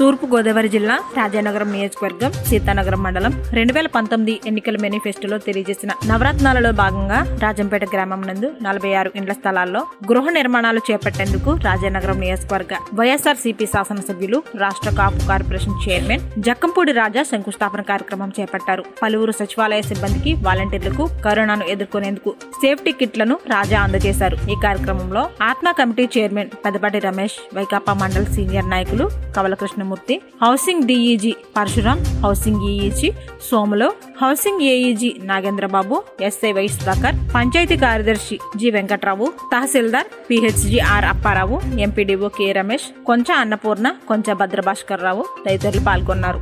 తూర్పు గోదావరి జిల్లా రాజానగరం నియోజకవర్గం సీతానగరం మండలం రెండు వేల పంతొమ్మిది ఎన్నికల మేనిఫెస్టోలో తెలియజేసిన నవరత్నాలలో భాగంగా రాజంపేట గ్రామం నందు నలభై ఆరు ఇండ్ల స్థలాల్లో గృహ నిర్మాణాలు చేపట్టేందుకు రాజానగరం నియోజకవర్గ వైఎస్ఆర్ సిపి శాసనసభ్యులు రాష్ట్ర కాపు కార్పొరేషన్ చైర్మన్ జక్కంపూడి రాజా శంకుస్థాపన కార్యక్రమం చేపట్టారు పలువురు సచివాలయ సిబ్బందికి వాలంటీర్లకు కరోనాను ఎదుర్కొనేందుకు సేఫ్టీ కిట్లను రాజా అందజేశారు ఈ కార్యక్రమంలో ATMA committee chairman Pedapati Ramesh Vaikapa mandal senior నాయకులు Kavala Krishnamurthy housing DEG Parasuram housing EEG సోములో housing AEG Nagendrababu SI Y Sudhakar panchayat కార్యదర్శి G Venkatrao tahsildar PHG R Apparao MPDO K Ramesh Koncha Annapurna కొంచ భద్రభాస్కర్ రావు తదితరులు పాల్గొన్నారు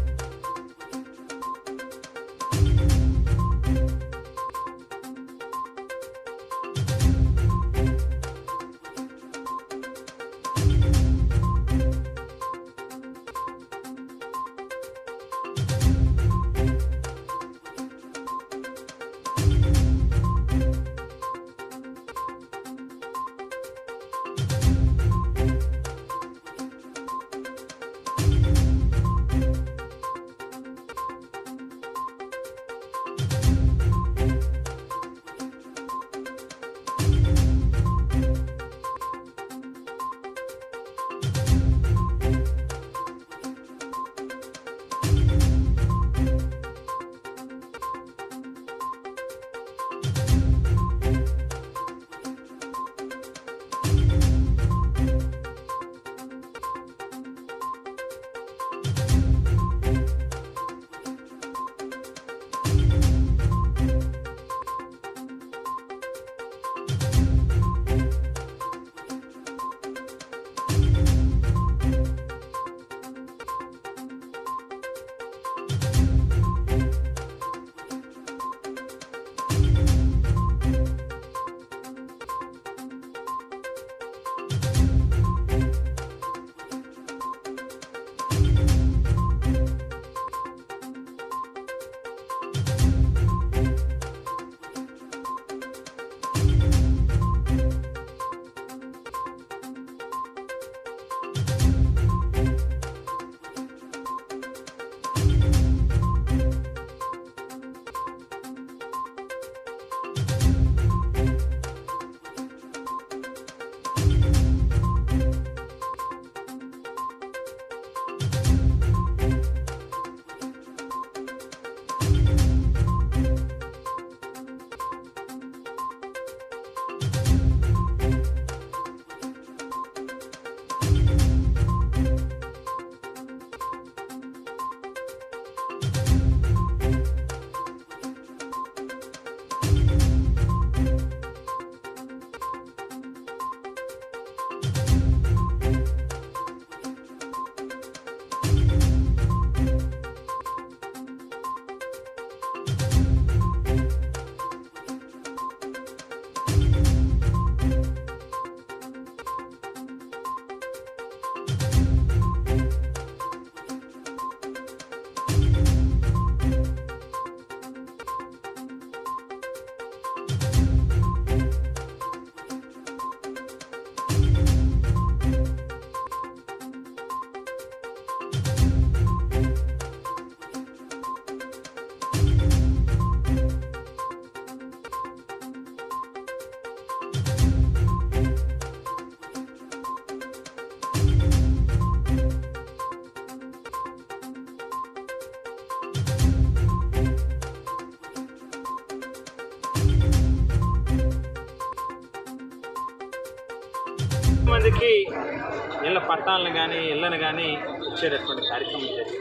మందికి ఇళ్ళ పట్టాలను కానీ ఇళ్ళను కానీ ఇచ్చేటటువంటి కార్యక్రమం జరిగింది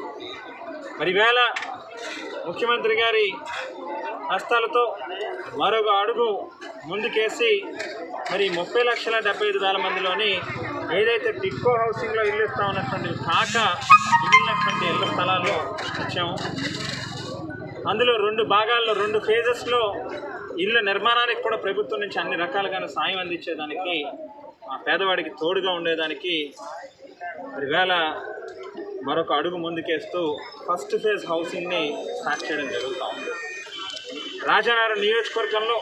మరి ఈవేళ ముఖ్యమంత్రి గారి హస్తాలతో మరొక అడుగు ముందుకేసి మరి ముప్పై లక్షల డెబ్బై ఐదు వేల మందిలోని ఏదైతే టిక్కో హౌసింగ్లో ఇల్లు ఇస్తా ఉన్నటువంటి కాక మిగిలినటువంటి ఇళ్ళ స్థలాల్లో ఇచ్చాము అందులో రెండు భాగాల్లో రెండు ఫేజెస్లో ఇళ్ళ నిర్మాణానికి కూడా ప్రభుత్వం నుంచి అన్ని రకాలుగా సాయం అందించేదానికి ఆ పేదవాడికి తోడుగా ఉండేదానికి మరి వేళ మరొక అడుగు ముందుకేస్తూ ఫస్ట్ ఫేజ్ హౌసింగ్ని స్టార్ట్ చేయడం జరుగుతూ ఉంది రాజానగరం నియోజకవర్గంలో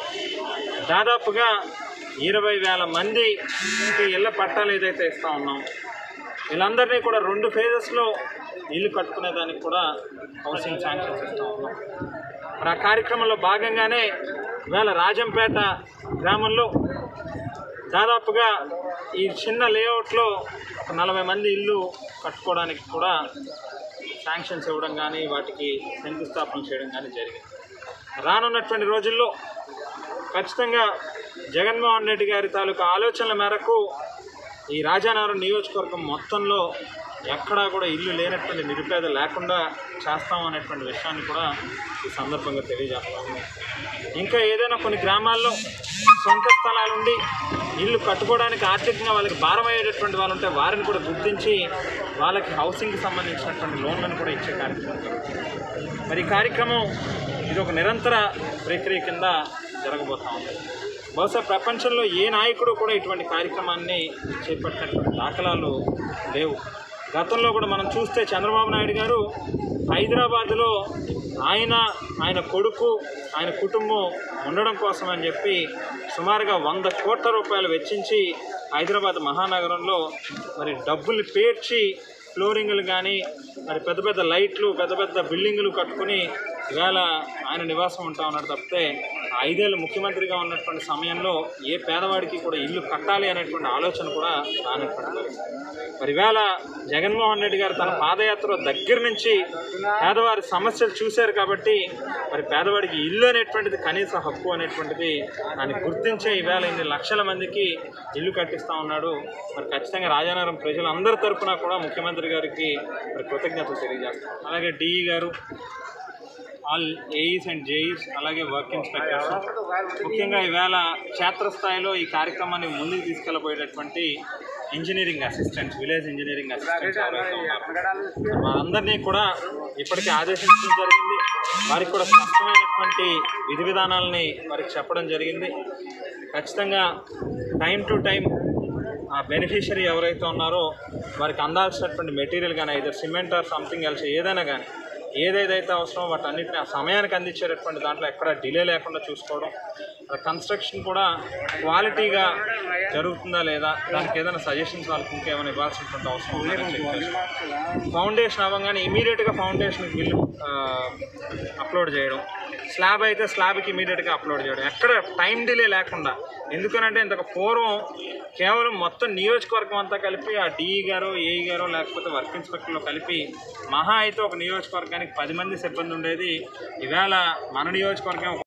దాదాపుగా ఇరవై వేల మందికి ఇళ్ళ పట్టాలు ఏదైతే ఇస్తూ ఉన్నాం వీళ్ళందరినీ కూడా రెండు ఫేజెస్లో ఇల్లు కట్టుకునే దానికి కూడా హౌసింగ్ శాంక్షన్స్ ఇస్తూ ఉన్నాం మరి ఆ కార్యక్రమంలో భాగంగానే ఇవాళ రాజంపేట గ్రామంలో దాదాపుగా ఈ చిన్న లేఅవుట్లో ఒక నలభై మంది ఇల్లు కట్టుకోవడానికి కూడా శాంక్షన్స్ ఇవ్వడం కానీ వాటికి శంకుస్థాపన చేయడం కానీ జరిగింది రానున్నటువంటి రోజుల్లో ఖచ్చితంగా జగన్మోహన్ రెడ్డి గారి తాలూకా ఆలోచనల మేరకు ఈ రాజానగరం నియోజకవర్గం మొత్తంలో ఎక్కడా కూడా ఇల్లు లేనటువంటి నిరుపేద లేకుండా చేస్తాం అనేటువంటి విషయాన్ని కూడా ఈ సందర్భంగా తెలియజేస్తాము ఇంకా ఏదైనా కొన్ని గ్రామాల్లో సొంత స్థలాలుండి ఇల్లు కట్టుకోవడానికి ఆర్థికంగా వాళ్ళకి భారం అయ్యేటటువంటి వాళ్ళు ఉంటే వారిని కూడా గుర్తించి వాళ్ళకి హౌసింగ్కి సంబంధించినటువంటి లోన్లను కూడా ఇచ్చే కార్యక్రమం మరి ఈ కార్యక్రమం ఇది ఒక నిరంతర ప్రక్రియ కింద జరగబోతా ఉంది బహుశా ప్రపంచంలో ఏ నాయకుడు కూడా ఇటువంటి కార్యక్రమాన్ని చేపట్టినటువంటి దాఖలాలు లేవు గతంలో కూడా మనం చూస్తే చంద్రబాబు నాయుడు గారు హైదరాబాదులో ఆయన ఆయన కొడుకు ఆయన కుటుంబం ఉండడం కోసం అని చెప్పి సుమారుగా వంద కోట్ల రూపాయలు వెచ్చించి హైదరాబాద్ మహానగరంలో మరి డబ్బులు పేర్చి ఫ్లోరింగ్లు కానీ మరి పెద్ద పెద్ద లైట్లు పెద్ద పెద్ద బిల్డింగులు కట్టుకుని ఇవాళ ఆయన నివాసం ఉంటా ఉన్నాడు తప్పితే ఆ ఐదేళ్ళు ముఖ్యమంత్రిగా ఉన్నటువంటి సమయంలో ఏ పేదవాడికి కూడా ఇల్లు కట్టాలి అనేటువంటి ఆలోచన కూడా రానటువంటి మరి ఇవాళ జగన్మోహన్ రెడ్డి గారు తన పాదయాత్ర దగ్గర నుంచి పేదవారి సమస్యలు చూశారు కాబట్టి మరి పేదవాడికి ఇల్లు అనేటువంటిది కనీస హక్కు అనేటువంటిది దాన్ని గుర్తించే ఈవేళ ఇన్ని లక్షల మందికి ఇల్లు కట్టిస్తూ ఉన్నాడు మరి ఖచ్చితంగా రాజానగరం ప్రజలందరి తరపున కూడా ముఖ్యమంత్రి గారికి మరి కృతజ్ఞతలు తెలియజేస్తాం అలాగే డిఈ గారు ఆల్ ఏఈస్ అండ్ జేఈస్ అలాగే వర్క్ ఇన్స్పెక్టర్స్ ముఖ్యంగా ఈవేళ క్షేత్రస్థాయిలో ఈ కార్యక్రమాన్ని ముందుకు తీసుకెళ్ళబోయేటటువంటి engineering assistants village engineering assistants ఎవరైతే ఉన్నారో వారందరినీ కూడా ఇప్పటికే ఆదేశించడం జరిగింది వారికి కూడా స్పష్టమైనటువంటి విధి విధానాలని వారికి చెప్పడం జరిగింది ఖచ్చితంగా టైం టు టైం ఆ బెనిఫిషరీ ఎవరైతే ఉన్నారో వారికి అందాల్సినటువంటి మెటీరియల్ కానీ either cement or something else ఏదైనా కానీ ఏదేదైతే అవసరమో వాటి అన్నింటిని ఆ సమయానికి అందించేటటువంటి దాంట్లో ఎక్కడ డిలే లేకుండా చూసుకోవడం కన్స్ట్రక్షన్ కూడా క్వాలిటీగా జరుగుతుందా లేదా దానికి ఏదైనా సజెషన్స్ వాళ్ళకి ఇంకేమైనా ఇవ్వాల్సినటువంటి అవసరం ఉందని చెక్ చేసుకోవడం ఫౌండేషన్ అవ్వగానే ఇమీడియట్గా ఫౌండేషన్ బిల్లు అప్లోడ్ చేయడం స్లాబ్ అయితే స్లాబ్కి ఇమీడియట్గా అప్లోడ్ చేయడం ఎక్కడ టైం డిలే లేకుండా ఎందుకనంటే ఇంతకు పూర్వం కేవలం మొత్తం నియోజకవర్గం అంతా కలిపి ఆ డిఈ గారు ఏఈ గారు లేకపోతే వర్క్ ఇన్స్పెక్టర్లో కలిపి మహా అయితే ఒక నియోజకవర్గానికి పది మంది సిబ్బంది ఉండేది ఈవేళ మన నియోజకవర్గం ఒక